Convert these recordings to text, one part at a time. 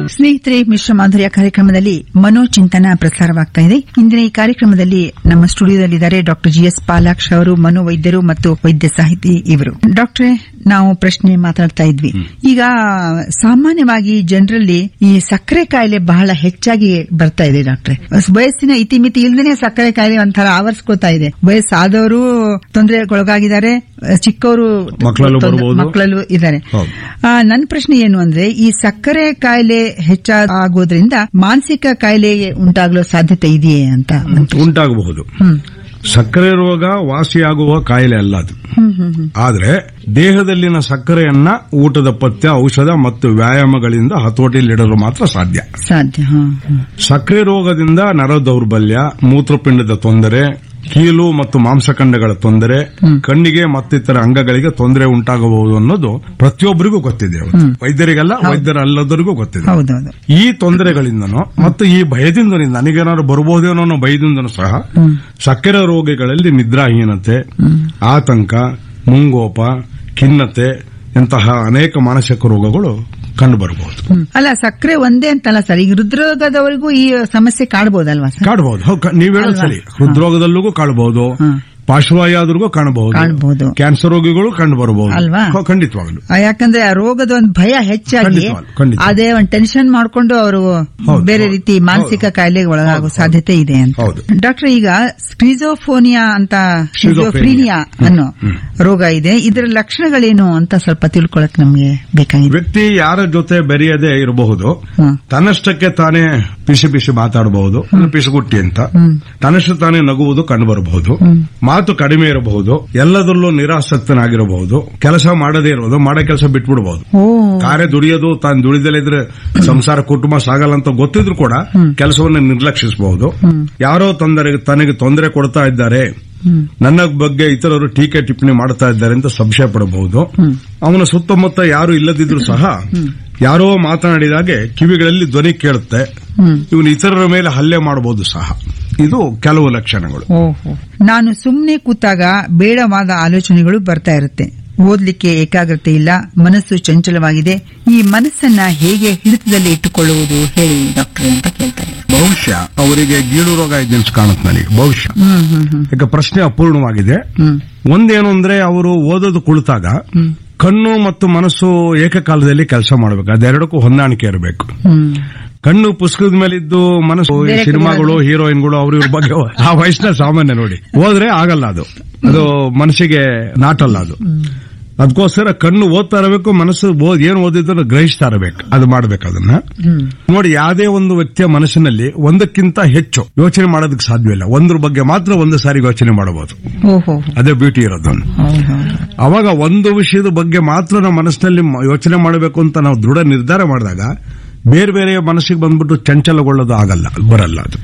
ಸ್ನೇಹಿತರೆ ಮಿಶ್ರ ಮಾಧುರ್ಯ ಕಾರ್ಯಕ್ರಮದಲ್ಲಿ ಮನೋಚಿಂತನ ಪ್ರಸಾರವಾಗ್ತಾ ಇದೆ ಇಂದಿನ ಈ ಕಾರ್ಯಕ್ರಮದಲ್ಲಿ ನಮ್ಮ ಸ್ಟುಡಿಯೋದಲ್ಲಿದ್ದಾರೆ ಡಾಕ್ಟರ್ ಜಿಎಸ್ ಪಾಲಾಕ್ಷ ಅವರು ಮನೋವೈದ್ಯರು ಮತ್ತು ವೈದ್ಯ ಸಾಹಿತಿ ಇವರು ಡಾಕ್ಟ್ರೇ ನಾವು ಪ್ರಶ್ನೆ ಮಾತಾಡ್ತಾ ಇದ್ವಿ ಈಗ ಸಾಮಾನ್ಯವಾಗಿ ಜನರಲ್ಲಿ ಈ ಸಕ್ಕರೆ ಕಾಯಿಲೆ ಬಹಳ ಹೆಚ್ಚಾಗಿ ಬರ್ತಾ ಇದೆ ಡಾಕ್ಟ್ರೆ ವಯಸ್ಸಿನ ಇತಿಮಿತಿ ಇಲ್ದೇನೆ ಸಕ್ಕರೆ ಕಾಯಿಲೆ ಒಂಥರ ಆವರಿಸ್ಕೋತಾ ಇದೆ ವಯಸ್ಸಾದವರು ತೊಂದರೆಗೊಳಗಾಗಿದ್ದಾರೆ ಚಿಕ್ಕವರು ಮಕ್ಕಳಲ್ಲೂ ತೊಂದ್ರೆ- ಬರ್ಬೋದು. ಮಕ್ಕಳಲ್ಲೂ ಇದ್ದಾರೆ ಹೌದು. ಆ, ನನ್ನ ಪ್ರಶ್ನೆ ಏನು ಅಂದ್ರೆ ಈ ಸಕ್ಕರೆ ಕಾಯಿಲೆ ಹೆಚ್ಚಾಗೋದ್ರಿಂದ ಮಾನಸಿಕ ಕಾಯಿಲೆ ಉಂಟಾಗಲು ಸಾಧ್ಯತೆ ಇದೆಯೇ ಅಂತ ಉಂಟಾಗಬಹುದು ಹ್ಮ್ ಸಕ್ಕರೆ ರೋಗ ವಾಸಿಯಾಗುವ ಕಾಯಿಲೆ ಅಲ್ಲ ಅದು ಹ್ಮ್ ಹ್ಮ್ ಹ್ಮ್ ಆದರೆ ದೇಹದಲ್ಲಿನ ಸಕ್ಕರೆಯನ್ನ ಊಟದ ಪಥ್ಯ ಔಷಧ ಮತ್ತು ವ್ಯಾಯಾಮಗಳಿಂದ ಹತೋಟಿಯಲ್ಲಿಡಲು ಮಾತ್ರ ಸಾಧ್ಯ ಸಾಧ್ಯ ಹಾ ಹಾ. ಸಕ್ಕರೆ ರೋಗದಿಂದ ನರ ದೌರ್ಬಲ್ಯ ಮೂತ್ರಪಿಂಡದ ತೊಂದರೆ ಕೀಲು ಮತ್ತು ಮಾಂಸಖಂಡಗಳ ತೊಂದರೆ ಕಣ್ಣಿಗೆ ಮತ್ತಿತರ ಅಂಗಗಳಿಗೆ ತೊಂದರೆ ಉಂಟಾಗಬಹುದು ಅನ್ನೋದು ಪ್ರತಿಯೊಬ್ಬರಿಗೂ ಗೊತ್ತಿದೆ ಇವತ್ತು. ವೈದ್ಯರಿಗಲ್ಲ ವೈದ್ಯರಲ್ಲದರಿಗೂ ಗೊತ್ತಿದೆ ಹೌದೌದು ಈ ತೊಂದರೆಗಳಿಂದನೂ ಮತ್ತು ಈ ಭಯದಿಂದ ನನಗೇನಾದ್ರು ಬರಬಹುದೇನೋ ಅನ್ನೋ ಭಯದಿಂದನೂ ಸಹ ಸಕ್ಕರೆ ರೋಗಿಗಳಲ್ಲಿ ನಿದ್ರಾಹೀನತೆ ಆತಂಕ ಮುಂಗೋಪ ಖಿನ್ನತೆ ಇಂತಹ ಅನೇಕ ಮಾನಸಿಕ ರೋಗಗಳು ಕಂಡುಬರಬಹುದು ಹ್ಮ್. ಅಲ್ಲ ಸಕ್ಕರೆ ಒಂದೇ ಅಂತಲ್ಲ ಸರ್ ಈಗ ಹೃದ್ರೋಗದವರಿಗೂ ಈ ಸಮಸ್ಯೆ ಕಾಡಬಹುದಲ್ವಾ ಸರ್ ಕಾಡಬಹುದು ಹೌದು, ಕ- ನೀವ್ ಹೇಳೋದು ಅಲ್ವಾ? ಸರಿ ಹೃದ್ರೋಗದಲ್ಲೂ ಕಾಣಬಹುದು ಹ್ಮ್. ಪಾರ್ಶ್ವವಾಯುದ್ರಿಗೂ ಕಾಣಬಹುದು ಕಾಣಬಹುದು. ಕ್ಯಾನ್ಸರ್ ರೋಗಿಗಳು ಕಂಡು ಬರಬಹುದು ಅಲ್ವಾ? ಖಂಡಿತವಾಗಲು ಆ, ಯಾಕಂದ್ರೆ ಆ ರೋಗದ ಒಂದು ಭಯ ಹೆಚ್ಚಾಗಿ ಖಂಡಿತವಾಗ್ಲು, ಖಂಡಿತ. ಅದೇ ಒಂದು ಟೆನ್ಷನ್ ಮಾಡ್ಕೊಂಡು ಅವರು ಹೌದು, ಬೇರೆ ಹೌದು, ರೀತಿ ಮಾನಸಿಕ ಹೌದು. ಕಾಯಿಲೆಗೆ ಒಳಗಾಗೋ ಹೌದು, ಸಾಧ್ಯತೆ ಇದೆ ಅಂತ ಹೌದು. ಡಾಕ್ಟರ್ ಈಗ ಸ್ಕ್ರಿಜೋಫೋನಿಯಾ ಅಂತ ಸ್ಕ್ರಿಜೋಫ್ರೀನಿಯಾ ಅನ್ನೋ ರೋಗ ಇದೆ ಇದರ ಲಕ್ಷಣಗಳೇನು ಅಂತ ಸ್ವಲ್ಪ ತಿಳ್ಕೊಳಕ್ ನಮ್ಗೆ ಬೇಕಾಗಿದೆ ವ್ಯಕ್ತಿ ಯಾರ ಜೊತೆ ಬೆರೆಯದೆ ಇರಬಹುದು ಹ್ಮ್. ತನ್ನಷ್ಟಕ್ಕೆ ತಾನೇ ಪಿಸಿ ಪಿಸಿ ಮಾತಾಡಬಹುದು ಪಿಸುಗುಟ್ಟಿ ಅಂತ ತನ್ನಷ್ಟು ತಾನೇ ನಗುವುದು ಕಂಡುಬರಬಹುದು ಮಾತು ಕಡಿಮೆ ಇರಬಹುದು ಎಲ್ಲದರಲ್ಲೂ ನಿರಾಸಕ್ತನಾಗಿರಬಹುದು ಕೆಲಸ ಮಾಡದೇ ಇರಬಹುದು ಮಾಡೋ ಕೆಲಸ ಬಿಟ್ಬಿಡಬಹುದು ಓ ಕಾರ್ಯ ದುಡಿಯೋದು ತಾನು ದುಡಿದಲಿದ್ರೆ ಸಂಸಾರ ಕುಟುಂಬ ಸಾಗಲ್ಲ ಅಂತ ಗೊತ್ತಿದ್ರು ಕೂಡ ಕೆಲಸವನ್ನು ನಿರ್ಲಕ್ಷಿಸಬಹುದು ಯಾರೋ ತೊಂದರೆ ತನಗೆ ತೊಂದರೆ ಕೊಡ್ತಾ ಇದ್ದಾರೆ ನನ್ನ ಬಗ್ಗೆ ಇತರರು ಟೀಕೆ ಟಿಪ್ಪಣಿ ಮಾಡ್ತಾ ಇದ್ದಾರೆ ಅಂತ ಸಂಶಯ ಪಡಬಹುದು ಅವನ ಸುತ್ತಮುತ್ತ ಯಾರು ಇಲ್ಲದಿದ್ರು ಸಹ ಯಾರೋ ಮಾತನಾಡಿದಾಗೆ ಕಿವಿಗಳಲ್ಲಿ ಧ್ವನಿ ಕೇಳುತ್ತೆ ಇವನು ಇತರರ ಮೇಲೆ ಹಲ್ಲೆ ಮಾಡಬಹುದು ಸಹ ಇದು ಕೆಲವು ಲಕ್ಷಣಗಳು ಓಹೋ ನಾನು ಸುಮ್ಮನೆ ಕೂತಾಗ ಬೇಡವಾದ ಆಲೋಚನೆಗಳು ಬರ್ತಾ ಇರುತ್ತೆ ಓದ್ಲಿಕ್ಕೆ ಏಕಾಗ್ರತೆ ಇಲ್ಲ ಮನಸ್ಸು ಚಂಚಲವಾಗಿದೆ ಈ ಮನಸ್ಸನ್ನ ಹೇಗೆ ಹಿಡಿತದಲ್ಲಿ ಇಟ್ಟುಕೊಳ್ಳುವುದು ಹೇಳಿ ಡಾಕ್ಟರ್ ಅಂತ ಕೇಳ್ತಾರೆ ಬಹುಶಃ ಅವರಿಗೆ ಗೀಳು ರೋಗ ಇದೆ ಅಂತ ಕಾಣುತ್ತೆ ನನಗೆ ಬಹುಶಃ ಹ್ಮ್ ಹ್ಮ್ ಹ್ಮ್ ಈಗ ಪ್ರಶ್ನೆ ಅಪೂರ್ಣವಾಗಿದೆ ಹ್ಮ್ ಒಂದೇನು ಅಂದ್ರೆ ಅವರು ಓದೋದು ಕುಳಿತಾಗ ಕಣ್ಣು ಮತ್ತು ಮನಸ್ಸು ಏಕಕಾಲದಲ್ಲಿ ಕೆಲಸ ಮಾಡಬೇಕು ಅದೆರಡಕ್ಕೂ ಹೊಂದಾಣಿಕೆ ಇರಬೇಕು ಹ್ಮ್ ಕಣ್ಣು ಪುಸ್ತಕದ ಮೇಲಿದ್ದು ಮನಸ್ಸು ಈ ಬೇರೆ ಸಿನಿಮಾಗಳು ಹೀರೋಯಿನ್ಗಳು ಅವ್ರ ಇವ್ರ ಬಗ್ಗೆ ಆ ವಯಸ್ಸಿನ ಸಾಮಾನ್ಯ ನೋಡಿ ಹೋದ್ರೆ ಆಗಲ್ಲ ಅದು ಅದು ಮನಸ್ಸಿಗೆ ನಾಟಲ್ಲ ಅದು ಅದಕ್ಕೋಸ್ಕರ ಕಣ್ಣು ಓದ್ತಾ ಇರಬೇಕು ಮನಸ್ಸು ಓದ್- ಏನು ಓದಿದ್ರು ಗ್ರಹಿಸ್ತಾ ಇರಬೇಕು ಅದು ಮಾಡ್ಬೇಕು ಅದನ್ನ ನೋಡಿ ಯಾವುದೇ ಒಂದು ವ್ಯಕ್ತಿಯ ಮನಸ್ಸಿನಲ್ಲಿ ಒಂದಕ್ಕಿಂತ ಹೆಚ್ಚು ಯೋಚನೆ ಮಾಡೋದಕ್ಕೆ ಸಾಧ್ಯವಿಲ್ಲ ಒಂದ್ರ ಬಗ್ಗೆ ಮಾತ್ರ ಒಂದು ಸಾರಿ ಯೋಚನೆ ಮಾಡಬಹುದು ಓಹೋ ಅದೇ ಬ್ಯೂಟಿ ಇರೋದು ಹೌದೌದು ಅವಾಗ ಒಂದು ವಿಷಯದ ಬಗ್ಗೆ ಮಾತ್ರ ನಾವು ಮನಸ್ಸಿನಲ್ಲಿ ಮ- ಯೋಚನೆ ಮಾಡಬೇಕು ಅಂತ ನಾವು ದೃಢ ನಿರ್ಧಾರ ಮಾಡಿದಾಗ ಬೇರೆ ಬೇರೆ ಮನಸ್ಸಿಗೆ ಬಂದ್ಬಿಟ್ಟು ಚಂಚಲಗೊಳ್ಳೋದು ಆಗಲ್ಲ ಬರಲ್ಲ ಅದು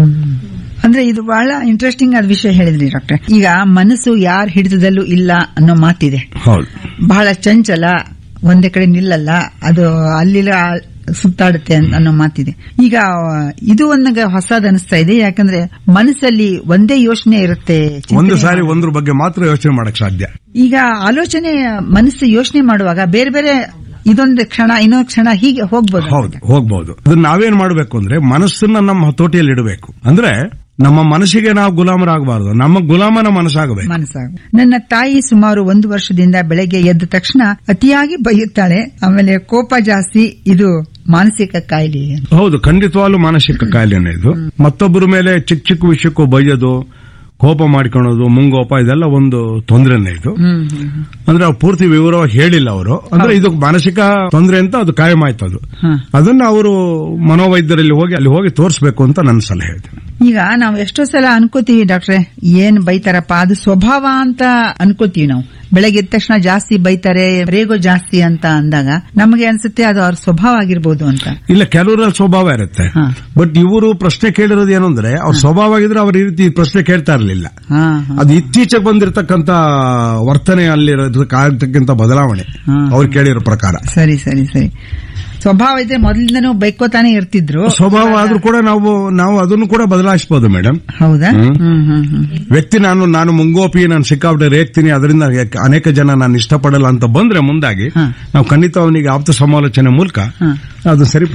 ಅಂದ್ರೆ ಇದು ಬಹಳ ಇಂಟ್ರೆಸ್ಟಿಂಗ್ ಆದ ವಿಷಯ ಹೇಳಿದ್ರಿ ಡಾಕ್ಟರ್ ಈಗ ಮನಸ್ಸು ಯಾರ ಹಿಡಿತದಲ್ಲೂ ಇಲ್ಲ ಅನ್ನೋ ಮಾತಿದೆ ಹೌದು ಬಹಳ ಚಂಚಲ ಒಂದೇ ಕಡೆ ನಿಲ್ಲಲ್ಲ ಅದು ಅಲ್ಲಿಲ್ಲ ಸುತ್ತಾಡುತ್ತೆ ಅಂತ ಅನ್ನೋ ಮಾತಿದೆ ಈಗ ಇದು ಒಂದು ಹೊಸದ್ ಅನಿಸ್ತಾ ಇದೆ ಯಾಕಂದ್ರೆ ಮನಸ್ಸಲ್ಲಿ ಒಂದೇ ಯೋಚನೆ ಇರುತ್ತೆ ಚಿಂತನೆ ಒಂದು ಸಾರಿ ಒಂದ್ರ ಬಗ್ಗೆ ಮಾತ್ರ ಯೋಚನೆ ಮಾಡಕ್ ಸಾಧ್ಯ ಈಗ ಆಲೋಚನೆ ಮನಸ್ಸು ಯೋಚನೆ ಮಾಡುವಾಗ ಬೇರೆ ಬೇರೆ ಇದೊಂದು ಕ್ಷಣ ಇನ್ನೊಂದು ಕ್ಷಣ ಹೀಗೆ ಹೋಗ್ಬೋದು ಹೌದು ಹೋಗ್ಬಹುದು ಅದನ್ನ ನಾವೇನ್ ಮಾಡಬೇಕು ಅಂದ್ರೆ ಮನಸ್ಸನ್ನ ನಮ್ಮ ಹತೋಟಿಯಲ್ಲಿ ಇಡಬೇಕು ಅಂದ್ರೆ ನಮ್ಮ ಮನಸ್ಸಿಗೆ ನಾವು ಗುಲಾಮರಾಗಬಾರದು ನಮ್ಮ ಗುಲಾಮನ ಮನಸ್ಸಾಗಬೇಕು ಮನಸ್ಸಾಗ ನನ್ನ ತಾಯಿ ಸುಮಾರು ಒಂದು ವರ್ಷದಿಂದ ಬೆಳಗ್ಗೆ ಎದ್ದ ತಕ್ಷಣ ಅತಿಯಾಗಿ ಬೈಯುತ್ತಾಳೆ ಆಮೇಲೆ ಕೋಪ ಜಾಸ್ತಿ ಇದು ಮಾನಸಿಕ ಕಾಯಿಲೆ ಅಂತ. ಹೌದು ಖಂಡಿತವಾಗ್ಲೂ ಮಾನಸಿಕ ಕಾಯಿಲೆನೇ ಇದು ಮತ್ತೊಬ್ಬರ ಮೇಲೆ ಚಿಕ್ಕ ಚಿಕ್ಕ ವಿಷಯಕ್ಕೂ ಬೈಯೋದು ಕೋಪ ಮಾಡ್ಕೊಳ್ಳೋದು ಮುಂಗೋಪ ಇದೆಲ್ಲ ಒಂದು ತೊಂದರೆನೇ ಇದು ಹ್ಮ್ ಹ್ಮ್ ಹ್ಮ್. ಅಂದ್ರೆ ಅವ್ರು ಪೂರ್ತಿ ವಿವರವಾಗಿ ಹೇಳಿಲ್ಲ ಅವರು ಅಂದ್ರೆ ಇದು ಮಾನಸಿಕ ತೊಂದರೆ ಅಂತ ಅದು ಕಾಯಂ ಆಯ್ತು ಅದು ಹ್ಮ್. ಅದನ್ನ ಅವರು ಮನೋವೈದ್ಯರಲ್ಲಿ ಹೋಗಿ ಅಲ್ಲಿ ಹೋಗಿ ತೋರಿಸಬೇಕು ಅಂತ ನನ್ನ ಸಲಹೆ ಇದೆ ಈಗ ನಾವು ಎಷ್ಟೋ ಸಲ ಅನ್ಕೋತೀವಿ ಡಾಕ್ಟ್ರೆ ಏನ್ ಬೈತಾರಪ್ಪ ಅದು ಸ್ವಭಾವ ಅಂತ ಅನ್ಕೋತೀವಿ ನಾವು ಬೆಳಗ್ಗೆ ಎದ್ದ ತಕ್ಷಣ ಜಾಸ್ತಿ ಬೈತಾರೆ ರೇಗೋ ಜಾಸ್ತಿ ಅಂತ ಅಂದಾಗ ನಮಗೆ ಅನ್ಸುತ್ತೆ ಅದು ಅವ್ರ ಸ್ವಭಾವ ಆಗಿರ್ಬೋದು ಅಂತ ಇಲ್ಲ ಕೆಲವರಲ್ಲಿ ಸ್ವಭಾವ ಇರುತ್ತೆ ಹಾ. ಬಟ್ ಇವರು ಪ್ರಶ್ನೆ ಕೇಳಿರೋದು ಏನು ಅಂದ್ರೆ ಅವ್ರ ಸ್ವಭಾವ ಆಗಿದ್ರೆ ಅವ್ರ ಈ ರೀತಿ ಪ್ರಶ್ನೆ ಕೇಳ್ತಾ ಇರಲಿಲ್ಲ ಹಾ ಹಾ. ಅದು ಇತ್ತೀಚೆಗೆ ಬಂದಿರತಕ್ಕಂತ ವರ್ತನೆ ಅಲ್ಲಿರತಕ್ಕಂತ ಬದಲಾವಣೆ ಹಾ. ಅವ್ರು ಕೇಳಿರೋ ಪ್ರಕಾರ ಸರಿ ಸರಿ ಸರಿ ಸ್ವಭಾವ ಇದ್ರೆ ಮೊದಲಿಂದನೂ ಬೈಕೋತಾನೆ ಇರ್ತಿದ್ರು ಸ್ವಭಾವ ಆದ್ರೂ ಕೂಡ ನಾವು ನಾವು ಅದನ್ನು ಕೂಡ ಬದಲಾಯಿಸಬಹುದು ಮೇಡಮ್ ಹೌದಾ ಹ್ಮ್. ಹ್ಮ್ ಹ್ಮ್ ಹ್ಮ್ ವ್ಯಕ್ತಿ ನಾನು ನಾನು ಮುಂಗೋಪಿ ನಾನು ಸಿಕ್ಕಾಪಟ್ಟೆ ರೇಗ್ತೀನಿ ಅದರಿಂದ ಅನೇಕ ಜನ ನಾನು ಇಷ್ಟಪಡಲ್ಲ ಅಂತ ಬಂದ್ರೆ ಮುಂದಾಗಿ ಹಾ. ನಾವು ಖಂಡಿತ ಅವನಿಗೆ ಆಪ್ತ ಸಮಾಲೋಚನೆ ಮೂಲಕ ಹಾ. ಅದು ಸರಿ